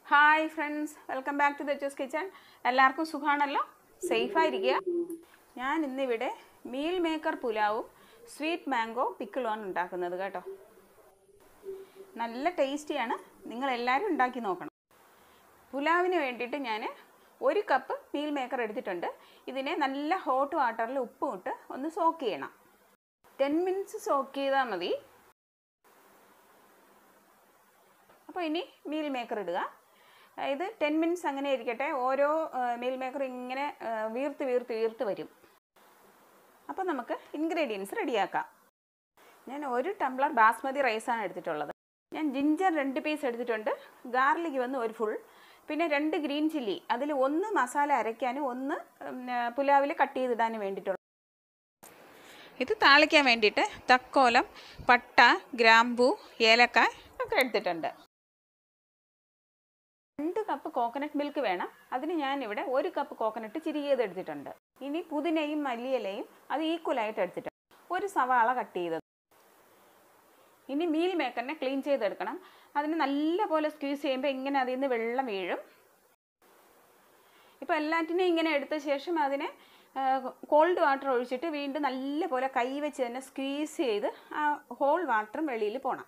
hi friends welcome back to the juice kitchen എല്ലാവർക്കും സുഖമാണല്ലോ സേഫായിരിക്കുക ഞാൻ ഇന്നിവിടെ മീൽ മേക്കർ പുലാവും സ്വീറ്റ് മാംഗോ പിക്കിളുമാണ് ഉണ്ടാക്കുന്നത് കേട്ടോ നല്ല ടേസ്റ്റിയാണ് നിങ്ങൾ എല്ലാവരും ഉണ്ടാക്കി നോക്കണം പുലാവിന് വേണ്ടിയിട്ട് ഞാൻ ഒരു കപ്പ് മീൽ മേക്കർ എടുത്തിട്ടുണ്ട് ഇതിനെ നല്ല ഹോട്ട് വാട്ടറിൽ ഉപ്പും ഇട്ട് ഒന്ന് സോക്ക് ചെയ്യണം ടെൻ മിനിറ്റ്സ് സോക്ക് ചെയ്താൽ മതി അപ്പോൾ ഇനി മീൽ മേക്കർ ഇടുക ഇത് ടെൻ മിനിറ്റ്സ് അങ്ങനെ ഇരിക്കട്ടെ ഓരോ മീൽ മേക്കർ ഇങ്ങനെ ആ, വീർത്ത് വീർത്ത് വീർത്ത് വരും അപ്പോൾ നമുക്ക് ഇൻഗ്രീഡിയൻസ് റെഡിയാക്കാം ഞാൻ ഒരു ടംബ്ലർ ബാസ്മതി റൈസാണ് എടുത്തിട്ടുള്ളത് ഞാൻ ജിഞ്ചർ രണ്ട് പീസ് എടുത്തിട്ടുണ്ട് ഗാർലിക് വന്ന് ഒരു ഫുൾ പിന്നെ രണ്ട് ഗ്രീൻ ചില്ലി അതിൽ ഒന്ന് മസാല അരയ്ക്കാനും ഒന്ന് പുലാവിൽ കട്ട് ചെയ്തിടാനും വേണ്ടിയിട്ടുള്ള ഇത് താളിക്കാൻ വേണ്ടിയിട്ട് തക്കോലം പട്ട ഗ്രാമ്പൂ ഏലക്കായ ഒക്കെ എടുത്തിട്ടുണ്ട് രണ്ട് കപ്പ് കോക്കനട്ട് മിൽക്ക് വേണം അതിന് ഞാൻ ഇവിടെ ഒരു കപ്പ് കോക്കനട്ട് ചിരികിയത് എടുത്തിട്ടുണ്ട് ഇനി പുതിനയും മല്ലിയിലയും അത് ഈക്വലായിട്ട് എടുത്തിട്ടുണ്ട് ഒരു സവാള കട്ട് ചെയ്തത് ഇനി മീൽ മേക്കറിനെ ക്ലീൻ ചെയ്തെടുക്കണം അതിന് നല്ല പോലെ സ്ക്യൂസ് ചെയ്യുമ്പോൾ ഇങ്ങനെ അതിൽ നിന്ന് വെള്ളം വീഴും ഇപ്പോൾ എല്ലാറ്റിനെയും ഇങ്ങനെ എടുത്ത ശേഷം അതിനെ കോൾഡ് വാട്ടർ ഒഴിച്ചിട്ട് വീണ്ടും നല്ല പോലെ കൈ വെച്ച് തന്നെ സ്ക്വീസ് ചെയ്ത് ആ ഹോൾ വാട്ടറും വെളിയിൽ പോകണം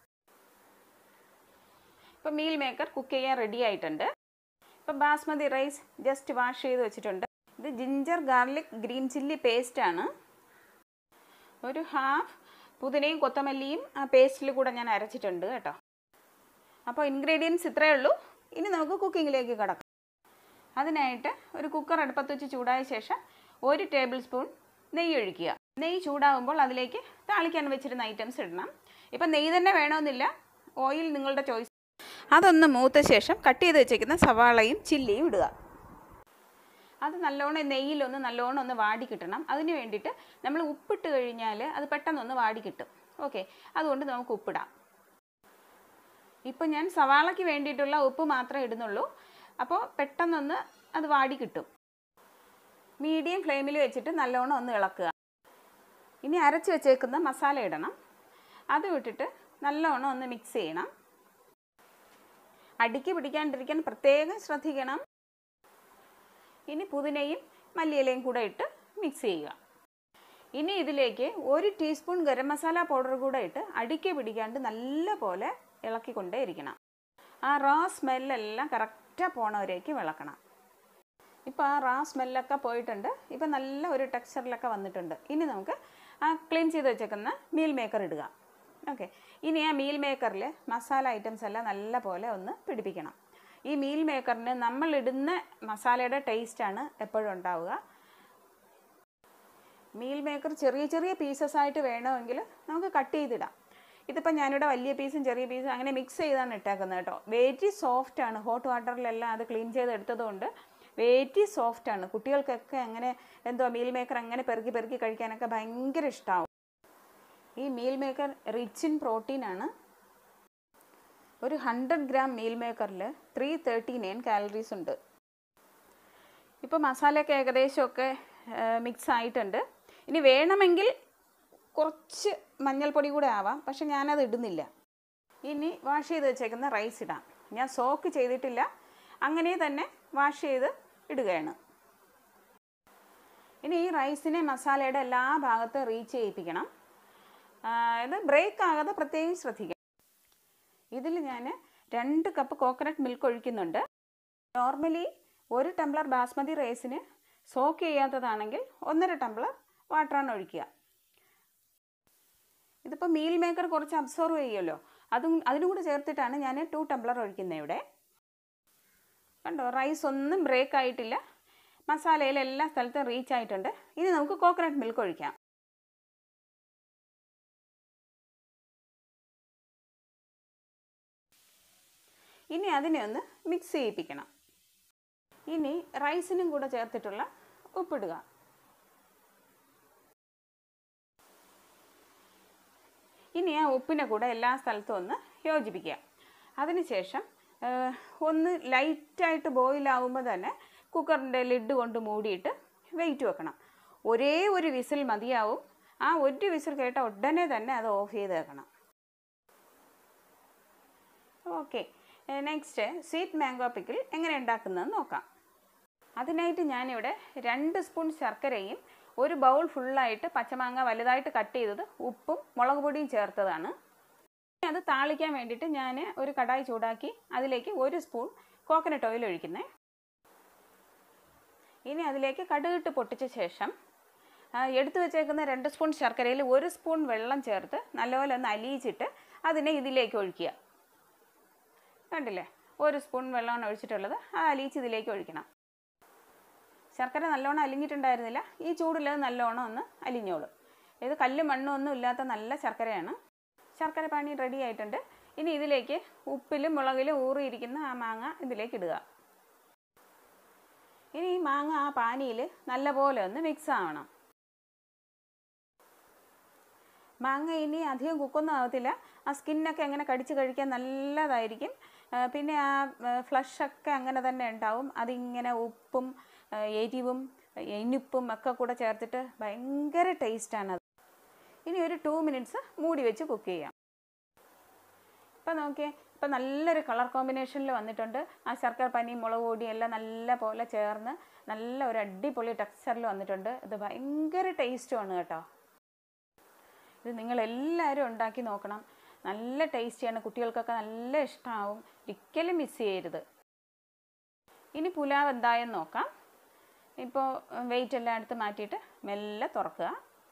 ഇപ്പോൾ മീൽ മേക്കർ കുക്ക് ചെയ്യാൻ റെഡി ആയിട്ടുണ്ട് ഇപ്പോൾ ബാസ്മതി റൈസ് ജസ്റ്റ് വാഷ് ചെയ്ത് വെച്ചിട്ടുണ്ട് ഇത് ജിഞ്ചർ ഗാർലിക് ഗ്രീൻ ചില്ലി പേസ്റ്റാണ് ഒരു ഹാഫ് പുതിനയും കൊത്തമല്ലിയും ആ പേസ്റ്റിൽ കൂടെ ഞാൻ അരച്ചിട്ടുണ്ട് കേട്ടോ അപ്പോൾ ഇൻഗ്രീഡിയൻസ് ഇത്രയേ ഉള്ളൂ ഇനി നമുക്ക് കുക്കിങ്ങിലേക്ക് കിടക്കാം അതിനായിട്ട് ഒരു കുക്കർ അടുപ്പത്ത് വെച്ച് ചൂടായ ശേഷം ഒരു ടേബിൾ സ്പൂൺ നെയ്യ് ഒഴിക്കുക നെയ്യ് ചൂടാകുമ്പോൾ അതിലേക്ക് താളിക്കാൻ വെച്ചിരുന്ന ഐറ്റംസ് ഇടണം ഇപ്പം നെയ്യ് തന്നെ വേണമെന്നില്ല ഓയിൽ നിങ്ങളുടെ ചോയ്സ് അതൊന്ന് മൂത്ത ശേഷം കട്ട് ചെയ്ത് വെച്ചേക്കുന്ന സവാളയും ചില്ലിയും ഇടുക അത് നല്ലോണം നെയ്യിലൊന്ന് നല്ലോണം ഒന്ന് വാടി കിട്ടണം അതിന് വേണ്ടിയിട്ട് നമ്മൾ ഉപ്പിട്ട് കഴിഞ്ഞാൽ അത് പെട്ടെന്നൊന്ന് വാടി കിട്ടും ഓക്കെ അതുകൊണ്ട് നമുക്ക് ഉപ്പിടാം ഇപ്പം ഞാൻ സവാളയ്ക്ക് വേണ്ടിയിട്ടുള്ള ഉപ്പ് മാത്രമേ ഇടുന്നുള്ളൂ അപ്പോൾ പെട്ടെന്നൊന്ന് അത് വാടി കിട്ടും മീഡിയം ഫ്ലെയിമിൽ വെച്ചിട്ട് നല്ലോണം ഒന്ന് ഇളക്കുക ഇനി അരച്ച് വെച്ചേക്കുന്ന മസാല ഇടണം അത് വിട്ടിട്ട് നല്ലോണം ഒന്ന് മിക്സ് ചെയ്യണം അടിക്ക് പിടിക്കാണ്ടിരിക്കാൻ പ്രത്യേകം ശ്രദ്ധിക്കണം ഇനി പുതിനയും മല്ലിയിലയും കൂടെ ഇട്ട് മിക്സ് ചെയ്യുക ഇനി ഇതിലേക്ക് ഒരു ടീസ്പൂൺ ഗരം മസാല പൗഡർ കൂടെ ഇട്ട് അടിക്ക് പിടിക്കാണ്ട് നല്ല പോലെ ഇളക്കിക്കൊണ്ടേ ഇരിക്കണം ആ റാ സ്മെല്ലെല്ലാം കറക്റ്റാக പോണവരേക്ക് വിളക്കണം ഇപ്പോൾ ആ റാ സ്മെല്ലൊക്കെ പോയിട്ടുണ്ട് ഇപ്പം നല്ല ഒരു ടെക്സ്ചറിലൊക്കെ വന്നിട്ടുണ്ട് ഇനി നമുക്ക് ആ ക്ലീൻ ചെയ്ത് വെച്ചേക്കുന്ന മീൽ മേക്കർ ഇടുക ഓക്കെ ഇനി ആ മീൽ മേക്കറിൽ മസാല ഐറ്റംസ് എല്ലാം നല്ല പോലെ ഒന്ന് പിടിപ്പിക്കണം ഈ മീൽ മേക്കറിന് നമ്മൾ ഇടുന്ന മസാലയുടെ ടേസ്റ്റാണ് എപ്പോഴും ഉണ്ടാവുക മീൽ മേക്കർ ചെറിയ ചെറിയ പീസസ് ആയിട്ട് വേണമെങ്കിൽ നമുക്ക് കട്ട് ചെയ്തിടാം ഇതിപ്പോൾ ഞാനിവിടെ വലിയ പീസും ചെറിയ പീസും അങ്ങനെ മിക്സ് ചെയ്താണ് ഇട്ടേക്കുന്നത് കേട്ടോ വെരി സോഫ്റ്റ് ആണ് ഹോട്ട് വാട്ടറിലെല്ലാം അത് ക്ലീൻ ചെയ്ത് എടുത്തതുകൊണ്ട് വെരി സോഫ്റ്റ് ആണ് കുട്ടികൾക്കൊക്കെ അങ്ങനെ എന്തോ മീൽ മേക്കർ അങ്ങനെ പെറുക്കി പെറുക്കി കഴിക്കാനൊക്കെ ഭയങ്കര ഇഷ്ടമാവും ഈ meal maker rich in protein ആണ് ഒരു ഹൺഡ്രഡ് ഗ്രാം മീൽ മേക്കറിൽ ത്രീ തേർട്ടി നയൻ കാലറീസ് ഉണ്ട് ഇപ്പോൾ മസാലയൊക്കെ ഏകദേശമൊക്കെ മിക്സ് ആയിട്ടുണ്ട് ഇനി വേണമെങ്കിൽ കുറച്ച് മഞ്ഞൾപ്പൊടി കൂടെ ആവാം പക്ഷെ ഞാനത് ഇടുന്നില്ല ഇനി വാഷ് ചെയ്ത് വെച്ചേക്കുന്ന റൈസ് ഇടാം ഞാൻ സോക്ക് ചെയ്തിട്ടില്ല അങ്ങനെ തന്നെ വാഷ് ചെയ്ത് ഇടുകയാണ് ഇനി ഈ റൈസിനെ മസാലയുടെ എല്ലാ ഭാഗത്തും റീച്ച് ചെയ്യിപ്പിക്കണം ആ, ഇത് ബ്രേക്ക് ആകാതെ പ്രത്യേകം ശ്രദ്ധിക്കണം ഇതിൽ ഞാൻ രണ്ട് കപ്പ് കോക്കനട്ട് മിൽക്ക് ഒഴിക്കുന്നുണ്ട് നോർമലി ഒരു ടംബ്ലർ ബാസ്മതി റൈസിന് സോക്ക് ചെയ്യാത്തതാണെങ്കിൽ ഒന്നര ടംബ്ലർ വാട്ടറാണ് ഒഴിക്കുക ഇതിപ്പോൾ മീൽ മേക്കർ കുറച്ച് അബ്സോർവ് ചെയ്യുമല്ലോ അതും അതിനും കൂടെ ചേർത്തിട്ടാണ് ഞാൻ ടു ടംബ്ലർ ഒഴിക്കുന്നത് ഇവിടെ കണ്ടോ റൈസ് ഒന്നും ബ്രേക്ക് ആയിട്ടില്ല മസാലയിൽ എല്ലാ സ്ഥലത്തും റീച്ച് ആയിട്ടുണ്ട് ഇനി നമുക്ക് കോക്കനട്ട് മിൽക്ക് ഒഴിക്കാം ഇനി അതിനെ ഒന്ന് മിക്സ് ചെയ്യിപ്പിക്കണം ഇനി റൈസിനും കൂടെ ചേർത്തിട്ടുള്ള ഉപ്പിടുക ഇനി ആ ഉപ്പിനെ കൂടെ എല്ലാ സ്ഥലത്തും ഒന്ന് യോജിപ്പിക്കുക അതിനുശേഷം ആ, ഒന്ന് ലൈറ്റായിട്ട് ബോയിലാവുമ്പോൾ തന്നെ കുക്കറിൻ്റെ ലിഡ് കൊണ്ട് മൂടിയിട്ട് വെയിറ്റ് വെക്കണം ഒരേ ഒരു വിസിൽ മതിയാവും ആ ഒരു വിസിൽ കേട്ട ഉടനെ തന്നെ അത് ഓഫ് ചെയ്ത് വെക്കണം okay next sweet mango pickle എങ്ങനെ ഉണ്ടാക്കുന്നതെന്ന് നോക്കാം അതിനായിട്ട് ഞാനിവിടെ രണ്ട് സ്പൂൺ ശർക്കരയും ഒരു ബൗൾ ഫുള്ളായിട്ട് പച്ചമാങ്ങ വലുതായിട്ട് കട്ട് ചെയ്തത് ഉപ്പും മുളക് പൊടിയും ചേർത്തതാണ് ഇനി അത് താളിക്കാൻ വേണ്ടിയിട്ട് ഞാൻ ഒരു കടായി ചൂടാക്കി അതിലേക്ക് ഒരു സ്പൂൺ കോക്കനട്ട് ഓയിൽ ഒഴിക്കുന്നേ ഇനി അതിലേക്ക് കടുകിട്ട് പൊട്ടിച്ച ശേഷം ആ, എടുത്തു വെച്ചേക്കുന്ന രണ്ട് സ്പൂൺ ശർക്കരയിൽ ഒരു സ്പൂൺ വെള്ളം ചേർത്ത് നല്ലപോലെ ഒന്ന് അലിയിച്ചിട്ട് അതിനെ ഇതിലേക്ക് ഒഴിക്കുക കണ്ടില്ലേ ഒരു സ്പൂൺ വെള്ളമാണ് ഒഴിച്ചിട്ടുള്ളത് ആ അലിയിച്ച് ഇതിലേക്ക് ഒഴിക്കണം ശർക്കര നല്ലോണം അലിഞ്ഞിട്ടുണ്ടായിരുന്നില്ല ഈ ചൂടിൽ അത് നല്ലോണം ഒന്ന് അലിഞ്ഞോളും ഇത് കല്ലും മണ്ണും ഒന്നും ഇല്ലാത്ത നല്ല ശർക്കരയാണ് ശർക്കര പാനി റെഡി ആയിട്ടുണ്ട് ഇനി ഇതിലേക്ക് ഉപ്പിലും മുളകിലും ഊറിയിരിക്കുന്ന ആ മാങ്ങ ഇതിലേക്ക് ഇടുക ഇനി ഈ മാങ്ങ ആ പാനിയിൽ നല്ലപോലെ ഒന്ന് മിക്സ് ആവണം മാങ്ങ ഇനി അധികം കുക്കൊന്നും ആവത്തില്ല ആ സ്കിന്നൊക്കെ അങ്ങനെ കടിച്ച് കഴിക്കാൻ നല്ലതായിരിക്കും ആ, പിന്നെ ആ ഫ്ലഷൊക്കെ അങ്ങനെ തന്നെ ഉണ്ടാവും അതിങ്ങനെ ഉപ്പും ആ, എരിവും ഇനിപ്പും ഒക്കെ കൂടെ ചേർത്തിട്ട് ഭയങ്കര ടേസ്റ്റാണ് അത് ഇനി ഒരു ടു മിനിറ്റ്സ് മൂടി വെച്ച് കുക്ക് ചെയ്യാം ഇപ്പം നോക്കിയേ ഇപ്പം നല്ലൊരു കളർ കോമ്പിനേഷനിൽ വന്നിട്ടുണ്ട് ആ ശർക്കര പനിയും മുളക് പൊടിയും എല്ലാം നല്ല പോലെ ചേർന്ന് നല്ല ഒരു അടിപൊളി ടെക്സ്ചറിൽ വന്നിട്ടുണ്ട് ഇത് ഭയങ്കര ടേസ്റ്റുമാണ് കേട്ടോ ഇത് നിങ്ങൾ എല്ലാവരും ഉണ്ടാക്കി നോക്കണം നല്ല ടേസ്റ്റിയാണ് കുട്ടികൾക്കൊക്കെ നല്ല ഇഷ്ടമാവും ഒരിക്കലും മിസ് ചെയ്യരുത് ഇനി പുലാവ് എന്തായെന്ന് നോക്കാം ഇപ്പോൾ വെയിറ്റ് എല്ലാം എടുത്ത് മാറ്റിയിട്ട് മെല്ലെ തുറക്കുക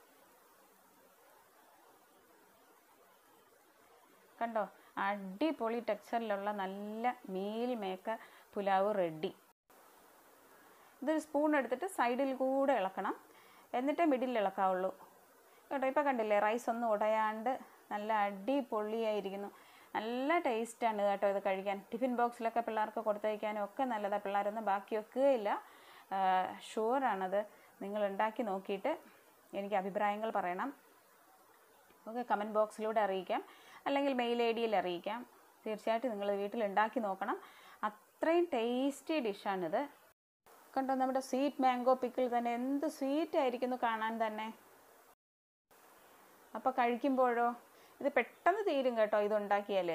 കണ്ടോ അടിപൊളി ടെക്സ്ചറിലുള്ള നല്ല മീൽ മേക്കർ പുലാവ് റെഡി ഇതൊരു സ്പൂൺ എടുത്തിട്ട് സൈഡിൽ കൂടെ ഇളക്കണം എന്നിട്ടേ മിഡിൽ ഇളക്കാവുള്ളൂ കേട്ടോ ഇപ്പോൾ കണ്ടില്ലേ റൈസ് ഒന്നും ഉടയാണ്ട് നല്ല അടിപൊളിയായിരിക്കുന്നു നല്ല ടേസ്റ്റാണ് കേട്ടോ ഇത് കഴിക്കാൻ ടിഫിൻ ബോക്സിലൊക്കെ പിള്ളേർക്ക് കൊടുത്തയക്കാനും ഒക്കെ നല്ലതാണ് പിള്ളേരൊന്നും ബാക്കി വെക്കുകയില്ല ഷുവറാണത് നിങ്ങൾ ഉണ്ടാക്കി നോക്കിയിട്ട് എനിക്ക് അഭിപ്രായങ്ങൾ പറയണം ഓക്കെ കമൻറ്റ് ബോക്സിലൂടെ അറിയിക്കാം അല്ലെങ്കിൽ മെയിൽ ഐ ഡിയിൽ അറിയിക്കാം തീർച്ചയായിട്ടും നിങ്ങൾ വീട്ടിൽ ഉണ്ടാക്കി നോക്കണം അത്രയും ടേസ്റ്റി ഡിഷാണിത് കണ്ടോ നമ്മുടെ സ്വീറ്റ് മാംഗോ പിക്കിൾ തന്നെ എന്ത് സ്വീറ്റ് ആയിരിക്കുന്നു കാണാൻ തന്നെ അപ്പോൾ കഴിക്കുമ്പോഴോ ഇത് പെട്ടെന്ന് തീരും കേട്ടോ ഇതുണ്ടാക്കിയാൽ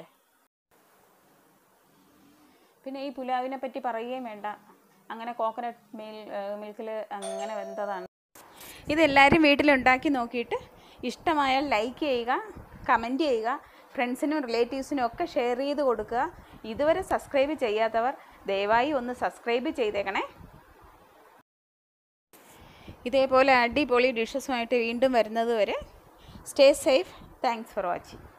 പിന്നെ ഈ പുലാവിനെ പറ്റി പറയുകയും വേണ്ട അങ്ങനെ കോക്കനട്ട് മിൽ മിൽക്കിൽ അങ്ങനെ വെന്തതാണ് ഇതെല്ലാവരും വീട്ടിലുണ്ടാക്കി നോക്കിയിട്ട് ഇഷ്ടമായാൽ ലൈക്ക് ചെയ്യുക കമൻറ്റ് ചെയ്യുക ഫ്രണ്ട്സിനും റിലേറ്റീവ്സിനും ഒക്കെ ഷെയർ ചെയ്ത് കൊടുക്കുക ഇതുവരെ സബ്സ്ക്രൈബ് ചെയ്യാത്തവർ ദയവായി ഒന്ന് സബ്സ്ക്രൈബ് ചെയ്തേക്കണേ ഇതേപോലെ അടിപൊളി ഡിഷസുമായിട്ട് വീണ്ടും വരുന്നത് വരെ stay safe thanks for watching